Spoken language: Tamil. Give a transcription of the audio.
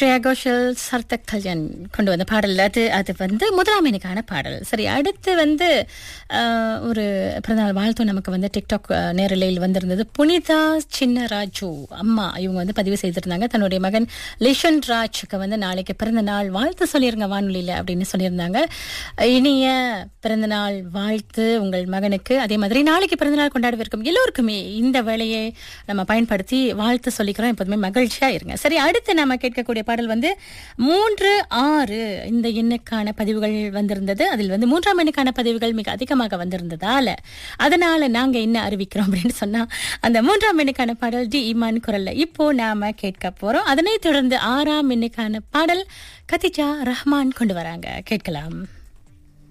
ஸ்ரேயா கோஷல் சர்தக் கல்யாண் கொண்டு வந்த பாடல் அது அது வந்து முதலாம் எண்ணுக்கான பாடல் சரி அடுத்து வந்து ஆஹ், ஒரு பிறந்தநாள் வாழ்த்து நமக்கு வந்து டிக்டாக் ஆஹ், நேரலையில் வந்திருந்தது புனிதா சின்ன ராஜு அம்மா இவங்க வந்து பதிவு செய்திருந்தாங்க தன்னுடைய மகன் லிஷன் ராஜுக்கு வந்து நாளைக்கு பிறந்த நாள் வாழ்த்து சொல்லிருங்க வானொலியில அப்படின்னு சொல்லியிருந்தாங்க இனிய பிறந்தநாள் வாழ்த்து உங்கள் மகனுக்கு அதே மாதிரி நாளைக்கு பிறந்தநாள் கொண்டாடவிருக்கும் எல்லோருக்குமே இந்த வேலையை நம்ம பயன்படுத்தி வாழ்த்து சொல்லிக்கிறோம் எப்போதுமே மகிழ்ச்சியா இருங்க சரி அடுத்து நம்ம கேட்கக்கூடிய பாடல் வந்து மூன்று ஆறு இந்த எண்ணுக்கான பதிவுகள் வந்திருந்தது அதில் வந்து மூன்றாம் எண்ணுக்கான பதிவுகள் மிக அதிகமாக வந்திருந்ததால அதனால நாங்க என்ன அறிவிக்கிறோம் அப்படின்னு சொன்னா அந்த மூன்றாம் எண்ணுக்கான பாடல் டி இமான் குரல்ல இப்போ நாம கேட்க போறோம் அதனைத் தொடர்ந்து ஆறாம் எண்ணுக்கான பாடல் கதிஜா ரஹ்மான் கொண்டு வராங்க கேட்கலாம்